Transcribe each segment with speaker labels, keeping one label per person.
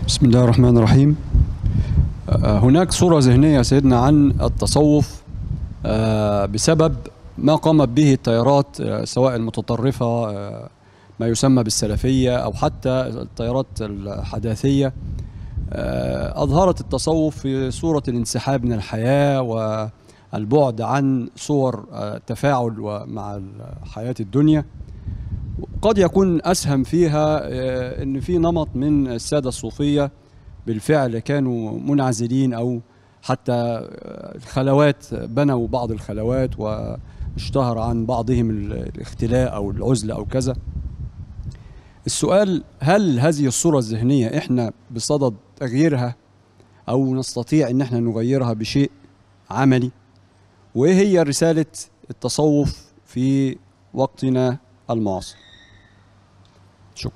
Speaker 1: بسم الله الرحمن الرحيم آه، هناك صورة ذهنية يا سيدنا عن التصوف آه، بسبب ما قامت به التيارات آه، سواء المتطرفة آه، ما يسمى بالسلفية أو حتى التيارات الحداثية آه، أظهرت التصوف في صورة الانسحاب من الحياة والبعد عن صور آه، التفاعل و- مع حياة الدنيا قد يكون أسهم فيها آه، أن في نمط من السادة الصوفية بالفعل كانوا منعزلين أو حتى آه، الخلوات بنوا بعض الخلوات واشتهر عن بعضهم ال- الاختلاء أو العزلة أو كذا السؤال هل هذه الصورة الذهنية إحنا بصدد تغييرها أو نستطيع أن احنا نغيرها بشيء عملي وإيه هي رسالة التصوف في وقتنا المعاصر شكرا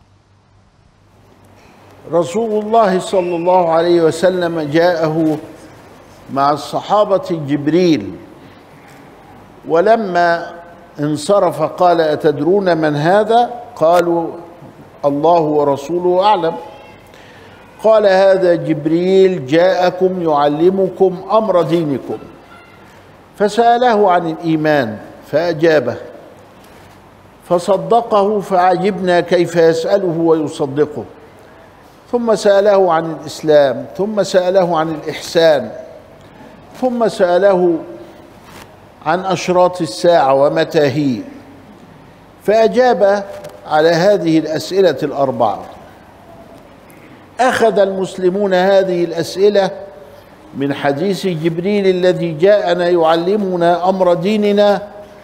Speaker 2: رسول الله صلى الله عليه وسلم جاءه مع الصحابة جبريل ولما انصرف قال أتدرون من هذا قالوا الله ورسوله أعلم قال هذا جبريل جاءكم يعلمكم أمر دينكم فسأله عن الإيمان فأجابه فصدقه فعجبنا كيف يسأله ويصدقه ثم سأله عن الإسلام ثم سأله عن الإحسان ثم سأله عن أشراط الساعة ومتى هي فأجاب على هذه الأسئلة الأربعة أخذ المسلمون هذه الأسئلة من حديث جبريل الذي جاءنا يعلمنا أمر ديننا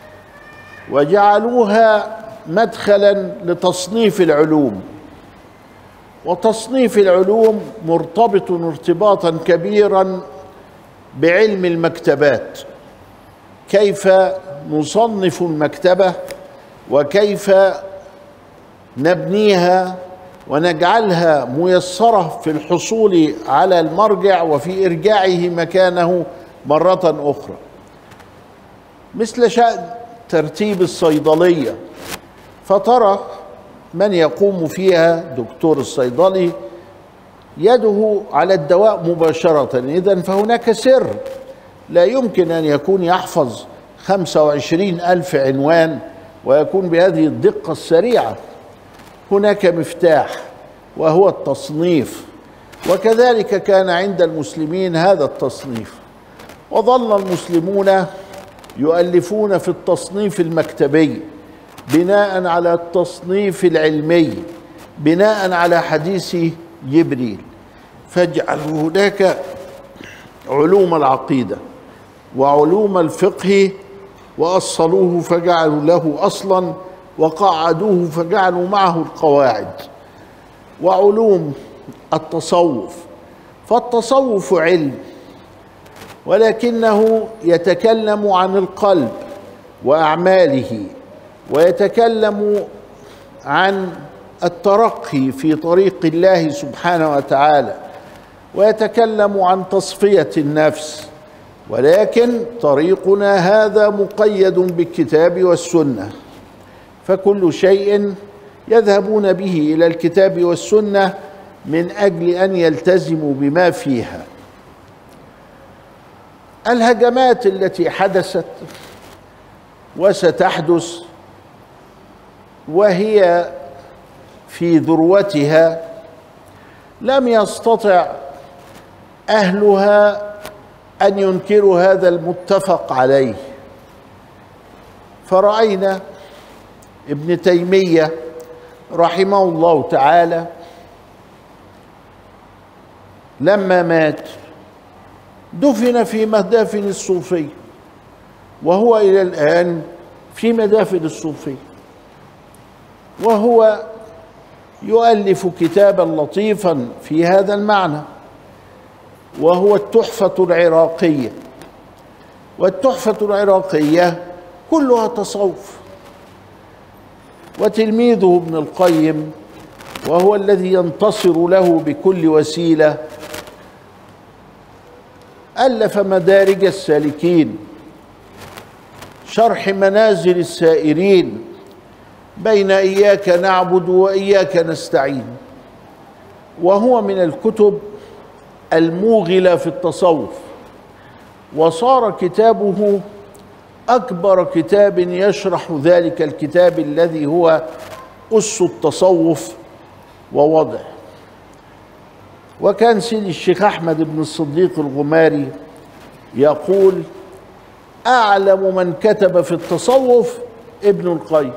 Speaker 2: وجعلوها مدخلا لتصنيف العلوم وتصنيف العلوم مرتبط ارتباطا كبيرا بعلم المكتبات كيف نصنف المكتبه وكيف نبنيها ونجعلها ميسره في الحصول على المرجع وفي ارجاعه مكانه مره اخرى مثل شان ترتيب الصيدليه فترى من يقوم فيها دكتور الصيدلي يده على الدواء مباشرة إذا فهناك سر لا يمكن أن يكون يحفظ 25 ألف عنوان ويكون بهذه الدقة السريعة هناك مفتاح وهو التصنيف وكذلك كان عند المسلمين هذا التصنيف وظل المسلمون يؤلفون في التصنيف المكتبي بناء على التصنيف العلمي بناء على حديث جبريل فاجعلوا هناك علوم العقيده وعلوم الفقه واصلوه فجعلوا له اصلا وقعدوه فجعلوا معه القواعد وعلوم التصوف فالتصوف علم ولكنه يتكلم عن القلب واعماله ويتكلم عن الترقي في طريق الله سبحانه وتعالى ويتكلم عن تصفيه النفس ولكن طريقنا هذا مقيد بالكتاب والسنه فكل شيء يذهبون به الى الكتاب والسنه من اجل ان يلتزموا بما فيها الهجمات التي حدثت وستحدث وهي في ذروتها لم يستطع اهلها ان ينكروا هذا المتفق عليه فراينا ابن تيميه رحمه الله تعالى لما مات دفن في مدافن الصوفيه وهو الى الان في مدافن الصوفيه وهو يؤلف كتابا لطيفا في هذا المعنى وهو التحفة العراقية والتحفة العراقية كلها تصوف وتلميذه ابن القيم وهو الذي ينتصر له بكل وسيلة ألف مدارج السالكين شرح منازل السائرين بين اياك نعبد واياك نستعين وهو من الكتب الموغلة في التصوف وصار كتابه أكبر كتاب يشرح ذلك الكتاب الذي هو أس التصوف ووضعه وكان سيدي الشيخ أحمد بن الصديق الغماري يقول أعلم من كتب في التصوف ابن القيم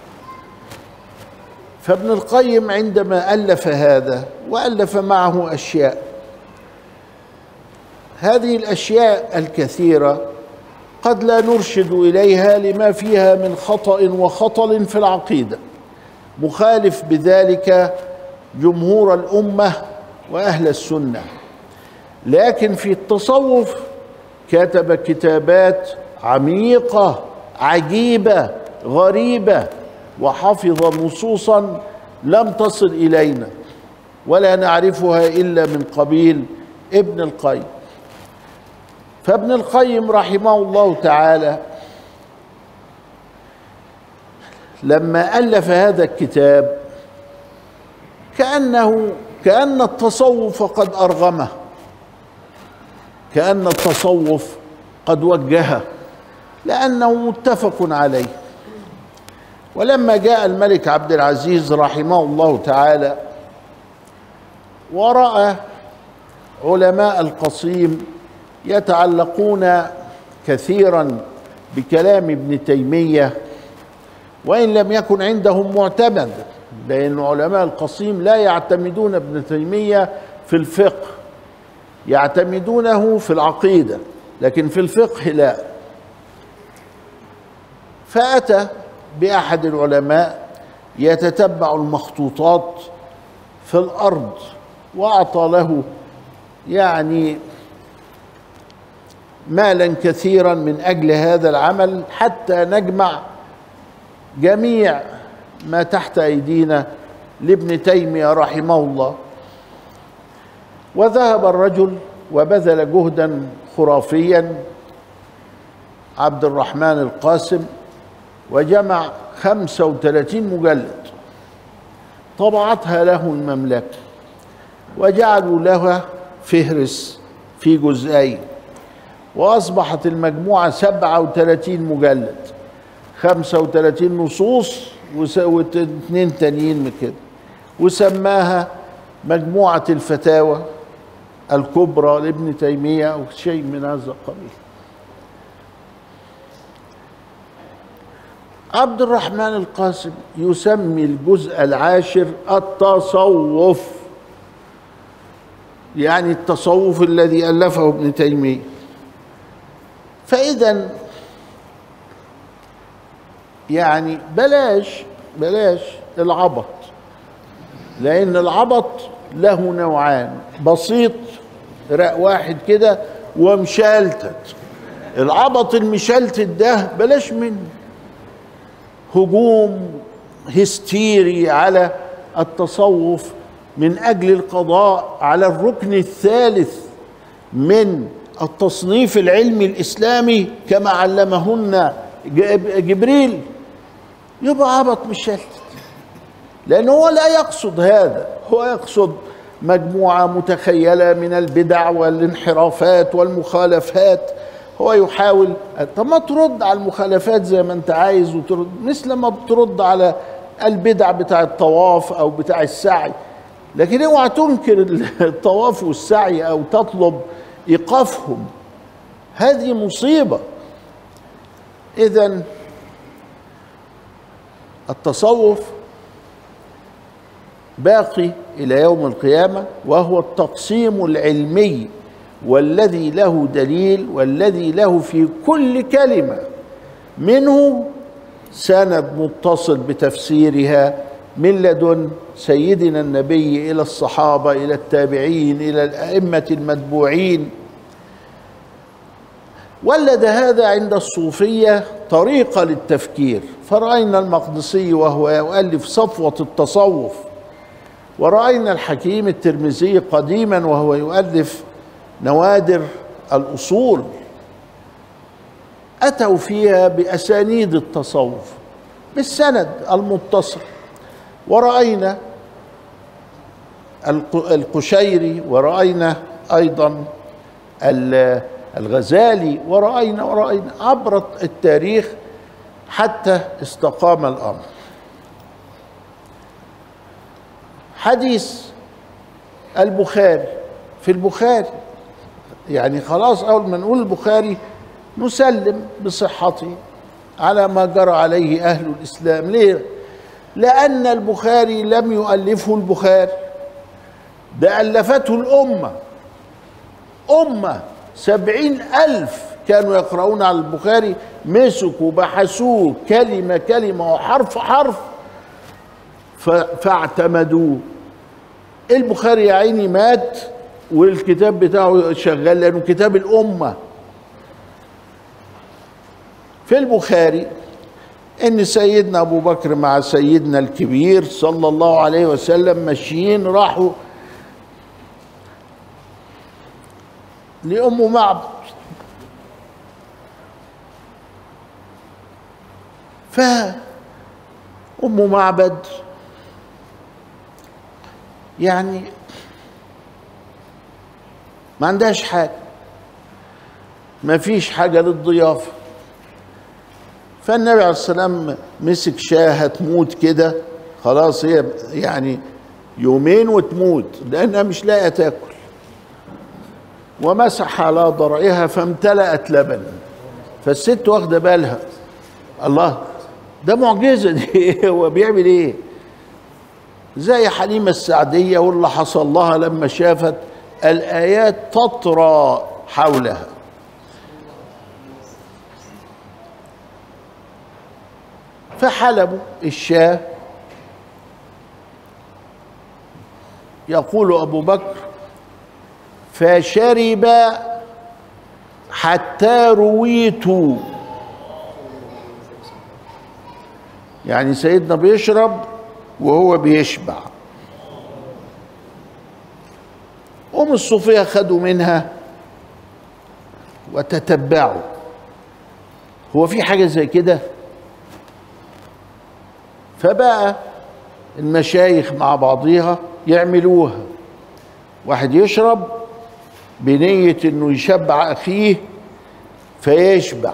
Speaker 2: فابن القيم عندما ألف هذا وألف معه أشياء هذه الأشياء الكثيرة قد لا نرشد إليها لما فيها من خطأ وخطل في العقيدة مخالف بذلك جمهور الأمة وأهل السنة لكن في التصوف كتب كتابات عميقة عجيبة غريبة وحفظ نصوصا لم تصل إلينا ولا نعرفها إلا من قبيل ابن القيم فابن القيم رحمه الله تعالى لما ألف هذا الكتاب كأنه كأن التصوف قد أرغمه كأن التصوف قد وجهه لأنه متفق عليه ولما جاء الملك عبد العزيز رحمه الله تعالى ورأى علماء القصيم يتعلقون كثيرا بكلام ابن تيميه وان لم يكن عندهم معتمد لان علماء القصيم لا يعتمدون ابن تيميه في الفقه يعتمدونه في العقيده لكن في الفقه لا فاتى باحد العلماء يتتبع المخطوطات في الارض واعطى له يعني مالا كثيرا من اجل هذا العمل حتى نجمع جميع ما تحت ايدينا لابن تيميه رحمه الله وذهب الرجل وبذل جهدا خرافيا عبد الرحمن القاسم وجمع 35 مجلد طبعتها له المملكه وجعلوا لها فهرس في جزئين وأصبحت المجموعة 37 مجلد 35 نصوص واثنين تانيين من كده وسماها مجموعة الفتاوى الكبرى لابن تيمية أو شيء من هذا القبيل عبد الرحمن القاسم يسمي الجزء العاشر التصوف يعني التصوف الذي ألفه ابن تيمية فإذا يعني بلاش بلاش العبط لأن العبط له نوعان بسيط رق واحد كده ومشلتت العبط المشلتت ده بلاش منه هجوم هستيري على التصوف من أجل القضاء على الركن الثالث من التصنيف العلمي الإسلامي كما علمهن جبريل يبقى عبط مش شلت لأن هو لا يقصد هذا هو يقصد مجموعة متخيلة من البدع والانحرافات والمخالفات هو يحاول طب ما ترد على المخالفات زي ما انت عايز وترد مثل ما بترد على البدع بتاع الطواف او بتاع السعي لكن اوعى تنكر الطواف والسعي او تطلب ايقافهم هذه مصيبه اذا التصوف باقي الى يوم القيامه وهو التقسيم العلمي والذي له دليل والذي له في كل كلمه منه سند متصل بتفسيرها من لدن سيدنا النبي الى الصحابه الى التابعين الى الائمه المتبوعين ولد هذا عند الصوفيه طريقه للتفكير فراينا المقدسي وهو يؤلف صفوه التصوف وراينا الحكيم الترمذي قديما وهو يؤلف نوادر الاصول اتوا فيها باسانيد التصوف بالسند المتصل ورأينا الق- القشيري ورأينا أيضا ال- الغزالي ورأينا ورأينا عبر التاريخ حتى استقام الأمر حديث البخاري في البخاري يعني خلاص أول ما نقول البخاري نسلم بصحته على ما جرى عليه أهل الإسلام ليه؟ لأن البخاري لم يؤلفه البخاري ده ألفته الأمة أمة سبعين ألف كانوا يقرؤون على البخاري مسكوا بحثوه كلمة كلمة وحرف حرف ف- فاعتمدوه البخاري يا عيني مات والكتاب بتاعه شغال لأنه كتاب الأمة في البخاري ان سيدنا ابو بكر مع سيدنا الكبير صلى الله عليه وسلم ماشيين راحوا لام معبد ف ام معبد يعني ما عندهاش حاجه ما فيش حاجه للضيافه فالنبي عليه السلام مسك شاه هتموت كده خلاص هي يعني يومين وتموت لانها مش لاقيه تاكل ومسح على ضرعها فامتلأت لبنا فالست واخده بالها الله ده معجزه دي هو بيعمل ايه زي حليمه السعديه واللي حصل لها لما شافت الايات تطرى حولها فحلبوا الشاه يقول ابو بكر فشرب حتى رويت يعني سيدنا بيشرب وهو بيشبع ام الصوفيه خدوا منها وتتبعوا هو في حاجه زي كده فبقى المشايخ مع بعضيها يعملوها واحد يشرب بنية انه يشبع اخيه فيشبع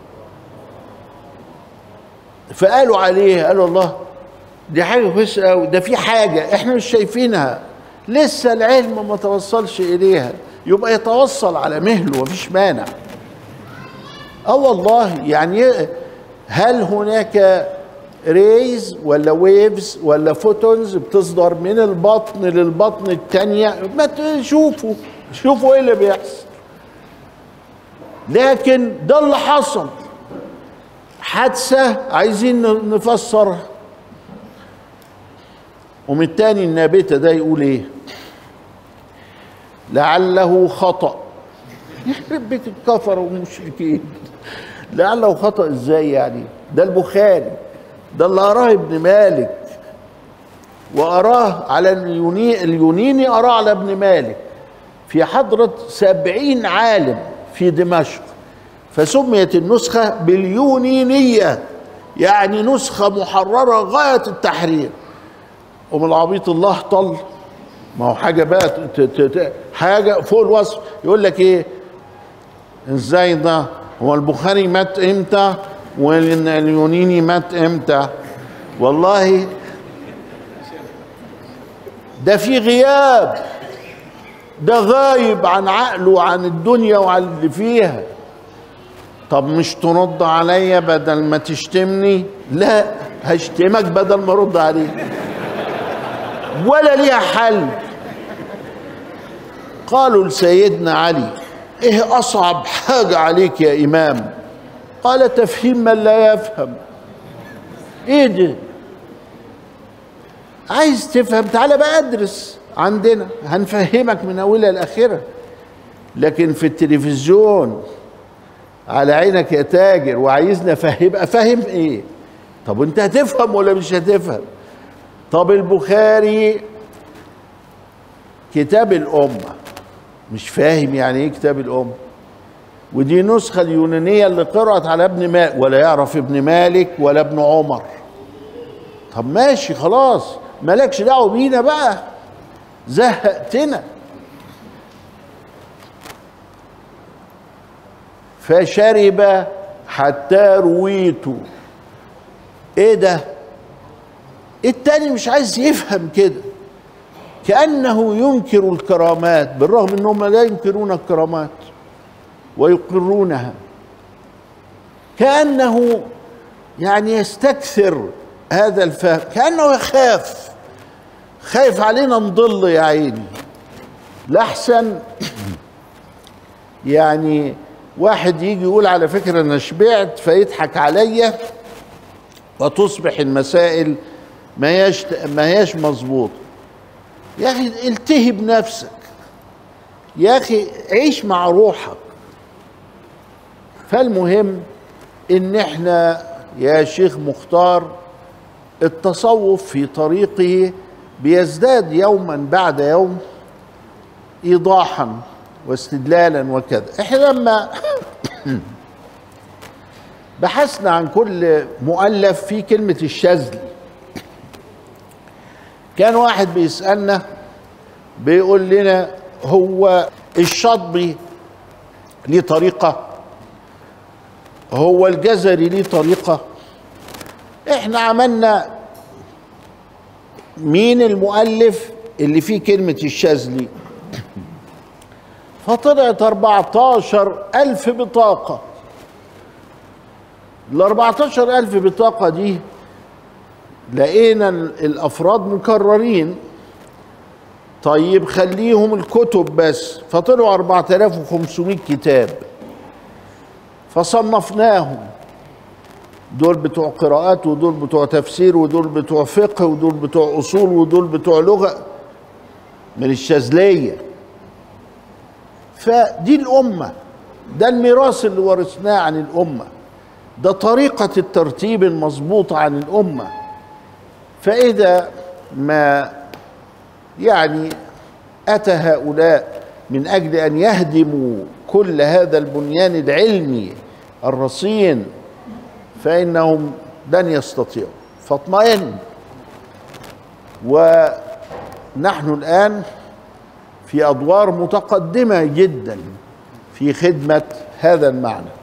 Speaker 2: فقالوا عليه قالوا الله دي حاجة كويسة قوي ده في حاجة احنا مش شايفينها لسه العلم ما توصلش اليها يبقى يتوصل على مهله مفيش مانع اه والله يعني هل هناك ريز ولا ويفز ولا فوتونز بتصدر من البطن للبطن التانية ما تشوفوا شوفوا ايه اللي بيحصل لكن ده اللي حصل حادثة عايزين نفسرها ومن التاني النابتة ده يقول ايه لعله خطأ يخرب بيت الكفر والمشركين لعله خطأ ازاي يعني ده البخاري ده اللي أراه ابن مالك وأراه على اليوني اليونيني أراه على ابن مالك في حضرة سبعين عالم في دمشق فسميت النسخة باليونينية يعني نسخة محررة غاية التحرير ومن العبيط الله طل ما هو حاجة بقى ت- ت- ت- حاجة فوق الوصف يقول لك ايه ازاي ده هو البخاري مات امتى واليونيني مات امتى والله ده في غياب ده غايب عن عقله وعن الدنيا وعن اللي فيها طب مش ترد عليا بدل ما تشتمني لا هشتمك بدل ما ارد عليك ولا ليها حل قالوا لسيدنا علي ايه اصعب حاجه عليك يا امام قال تفهيم من لا يفهم ايه ده عايز تفهم تعالى بقى ادرس عندنا هنفهمك من اولها لاخرها لكن في التلفزيون على عينك يا تاجر وعايزنا افهم افهم ايه طب انت هتفهم ولا مش هتفهم طب البخاري كتاب الامه مش فاهم يعني ايه كتاب الامه ودي نسخة اليونانية اللي قرأت على ابن مالك ولا يعرف ابن مالك ولا ابن عمر طب ماشي خلاص مالكش دعوة بينا بقى زهقتنا فشرب حتى رويت ايه ده التاني مش عايز يفهم كده كأنه ينكر الكرامات بالرغم انهم لا ينكرون الكرامات ويقرونها كأنه يعني يستكثر هذا الفهم كأنه يخاف خايف علينا نضل يا عيني لحسن يعني واحد يجي يقول على فكرة أنا شبعت فيضحك عليا وتصبح المسائل ما هياش ما هياش مظبوطة يا أخي التهي بنفسك يا أخي عيش مع روحك فالمهم إن إحنا يا شيخ مختار التصوف في طريقه بيزداد يوما بعد يوم ايضاحا واستدلالا وكذا احنا لما بحثنا عن كل مؤلف في كلمة الشاذلي كان واحد بيسألنا بيقول لنا هو الشاطبي ليه طريقة هو الجزري ليه طريقة احنا عملنا مين المؤلف اللي فيه كلمة الشاذلي فطلعت 14 ألف بطاقة ال 14 ألف بطاقة دي لقينا الأفراد مكررين طيب خليهم الكتب بس فطلعوا 4500 كتاب فصنفناهم دول بتوع قراءات ودول بتوع تفسير ودول بتوع فقه ودول بتوع اصول ودول بتوع لغه من الشاذليه فدي الامه ده الميراث اللي ورثناه عن الامه ده طريقه الترتيب المظبوطه عن الامه فاذا ما يعني اتى هؤلاء من اجل ان يهدموا كل هذا البنيان العلمي الرصين فإنهم لن يستطيعوا فاطمئن ونحن الآن في أدوار متقدمة جدا في خدمة هذا المعنى